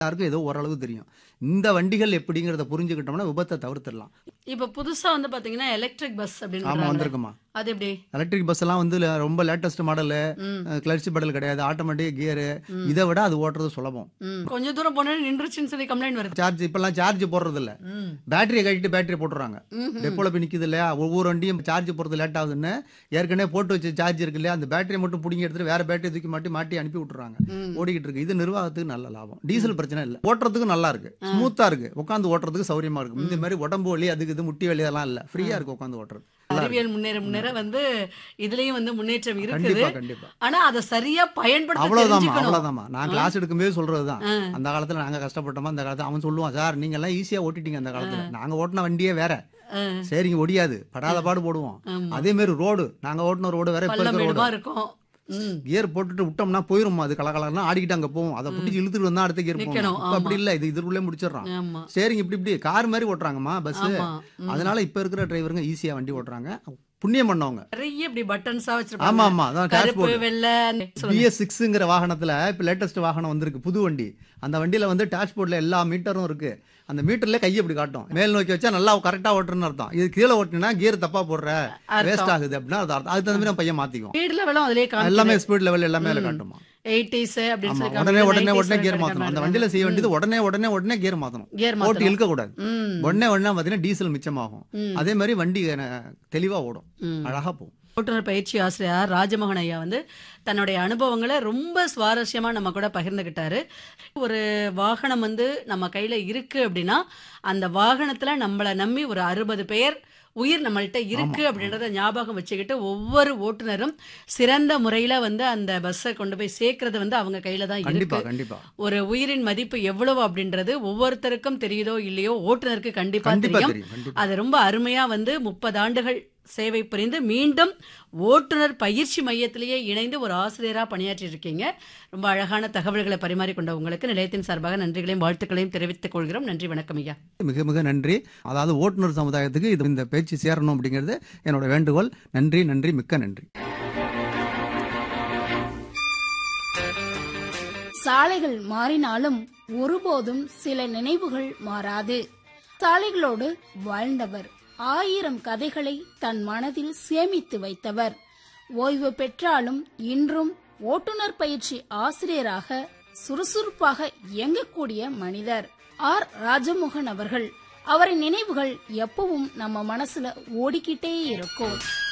எல்லாருக்கும் ஏதோ ஓரளவு தெரியும் இந்த வண்டிகள் எப்படிங்கிறத புரிஞ்சுக்கிட்டோம்னா விபத்தை தவிர்த்துடலாம் இப்ப புதுசா வந்து பாத்தீங்கன்னா எலக்ட்ரிக் பஸ் ஆமா அப்படின்னு வந்திருக்குமா அது எப்படி எலக்ட்ரிக் பஸ் எல்லாம் வந்து ல- ரொம்ப லேட்டஸ்ட் மாடலு ம், கிளர்ச்சி பெடல் கிடையாது ஆட்டோமேட்டிக் கியரு ம், இதை விட அது ஓட்டுறது சுலபம் ம். கொஞ்ச தூரம் போனா நின்றுச்சுன்னு சொல்லி கம்ப்ளைண்ட் வருது சார்ஜ் இப்பெல்லாம் சார்ஜ் போடுறது இல்ல ம், பேட்டரியை கட்டிட்டு பேட்டரி போட்டுறாங்க ம், டெப்போல போய் நிக்குது இல்லையா ஒவ்வொரு வண்டியும் சார்ஜ் போறது லேட் ஆகுதுன்னு ஏற்கனவே போட்டு வச்ச சார்ஜ் இருக்கு இல்லையா அந்த பேட்டரியை மட்டும் பிடிங்கி எடுத்துட்டு வேற பேட்டரி தூக்கி மாட்டி மாட்டி அனுப்பி விட்டுறாங்க ம். ஓடிக்கிட்டு இருக்கு இது நிர்வாகத்துக்கு நல்ல லாபம் டீசல் பிரச்சனை இல்ல ஓட்டுறதுக்கு நல்லா இருக்கு ஸ்மூத்தா இருக்கு உட்காந்து ஓட்டுறதுக்கு சௌரியமா இருக்கு இந்த மாதிரி உடம்பு வலி அதுக்கு இது முட்டி வலி அதெல்லாம் இல்ல ஃப்ரீயா இருக்கு உட்காந்து ஓட்டுறது நல்லா இருக்கு. அறிவியல் முன்னேற முன்னேற வந்து இதுலயும் வந்து முன்னேற்றம் இருக்குது கண்டிப்பா கண்டிப்பா ஆனா அதை சரியா பயன்படுத்த அவ்வளவுதாம்மா தெரிஞ்சுக்கணும் அவ்வளவுதாம்மா நான் கிளாஸ் எடுக்கும்போது சொல்றதுதான் ஆ. அந்த காலத்துல நாங்க கஷ்டப்பட்டோமா அந்த காலத்துல அவன் சொல்லுவான் சார் நீங்க எல்லாம் ஈஸியா ஓட்டிட்டீங்க அந்த காலத்துல நாங்க ஓட்டின வண்டியே வேற ஆ, சரிங்க ஒடியாது படாத பாடு போடுவோம் ஆமா. அதே மாதிரி ரோடு நாங்க ஓட்டின ரோடு வேற இப்ப பள்ளம் இருக்கிற மேடுமா ரோடு இருக்கும் ம், கியர் போட்டுட்டு விட்டோம்னா போயிரும் அது கலகலன்னா ஆடிக்கிட்டு அங்க போவோம் அதை பிடிச்சி இழுத்துட்டு வந்தா அடுத்த கியர் போகணும் நிக்கணும், இப்ப அப்படி ஆமா. இல்ல இது இதுக்குள்ளே முடிச்சிடுறான் ஆமா சரிங்க இப்படி இப்படி கார் மாதிரி ஓட்டுறாங்கம்மா பஸ் ஆமா ம். அதனால இப்ப இருக்கிற டிரைவருங்க ஈஸியா வண்டி ஓட்டுறாங்க புண்ணியம் பண்ணவங்க நிறைய இப்படி பட்டன்ஸா ஆமா வச்சிருப்பாங்க ஆமா அதான் கருப்பு டேஷ்போர்டு வெள்ளை சொல்லுங்க. பிஎஸ் சிக்ஸுங்கிற வாகனத்துல இப்ப லேட்டஸ்ட் வாகனம் வந்திருக்கு புது வண்டி அந்த வண்டியில வந்து டேஷ்போர்ட்ல எல்லா மீட்டரும் இருக்கு அந்த மீட்டர்ல கையை இப்படி காட்டும் மேல் நோக்கி வச்சா நல்லா கரெக்டா ஓட்டுறன்னு அர்த்தம் இது கீழே ஓட்டுனா கியர் தப்பா போடுற வேஸ்ட் அர்த்தம் ஆகுது அப்படின்னா அது அர்த்தம் அதுக்கு தகுந்த மாதிரி நம்ம பையன் மாத்திக்குவோம் ஸ்பீட் லெவலும் அதுலயே எல்லாமே காமிக்குது ஸ்பீட் லெவல் எல்லாமே அதுல ம். காட்டுமா எயிட்டிஸ் அப்படின்னு ஆமா சொல்லி உடனே உடனே 90s உடனே கியர் கிடைக்கிற மாத்தணும் அந்த மாதிரி வண்டியில செய்ய ம். வேண்டியது உடனே உடனே உடனே கியர் மாத்தணும் கியர் ஓட்டி மாத்தணும் இழுக்க கூடாது ம், உடனே உடனே பாத்தீங்கன்னா டீசல் மிச்சமாகும் ம், அதே மாதிரி வண்டி அஹ், தெளிவா ஓடும் ம். அழகா போகும் ஓட்டுநர் பயிற்சி ஆசிரியர் ராஜமோகன் ஐயா வந்து தன்னுடைய அனுபவங்களை ரொம்ப சுவாரஸ்யமா நம்ம கூட பகிர்ந்துகிட்டாரு ஒரு வாகனம் வந்து நம்ம கையில இருக்கு அப்படின்னா அந்த வாகனத்துல நம்மளை நம்பி ஒரு அறுபது பேர் உயிர் நம்மள்ட்ட இருக்கு ஆமா. அப்படின்றத ஞாபகம் வச்சுக்கிட்டு ஒவ்வொரு ஓட்டுநரும் சிறந்த முறையில வந்து அந்த பஸ்ஸை கொண்டு போய் சேர்க்கறது வந்து அவங்க கையில தான் கண்டிப்பா இருக்கு கண்டிப்பா ஒரு உயிரின் மதிப்பு எவ்வளவு அப்படின்றது ஒவ்வொருத்தருக்கும் தெரியுதோ இல்லையோ ஓட்டுநருக்கு கண்டிப்பா கண்டிப்பா தெரியும் தெரியும் கண்டிப்பா அது ரொம்ப அருமையா வந்து முப்பது ஆண்டுகள் சேவை புரிந்து மீண்டும் ஓட்டுநர் பயிற்சி மையத்திலேயே இணைந்து ஒரு ஆசிரியரா பணியாற்றி இருக்கீங்க ரொம்ப அழகான தகவல்களை பரிமாறிக்கொண்ட உங்களுக்கு நிலையத்தின் சார்பாக நன்றிகளையும் வாழ்த்துக்களையும் தெரிவித்துக் கொள்கிறோம் நன்றி வணக்கம் ஐயா மிக மிக நன்றி அதாவது ஓட்டுநர் சமுதாயத்துக்கு இது இந்த பேச்சு சேரணும் அப்படிங்கிறது என்னோட வேண்டுகோள் நன்றி நன்றி மிக்க நன்றி சாலைகள் மாறினாலும் ஒருபோதும் சில நினைவுகள் மாறாது சாலைகளோடு வாழ்ந்தவர் ஆயிரம் கதைகளை தன் மனதில் சேமித்து வைத்தவர் ஓய்வு பெற்றாலும் இன்றும் ஓட்டுநர் பயிற்சி ஆசிரியராக சுறுசுறுப்பாக இயங்கக்கூடிய மனிதர் ஆர் ராஜமோகன் அவர்கள் அவரின் நினைவுகள் எப்பவும் நம்ம மனசுல ஓடிக்கிட்டே இருக்கும்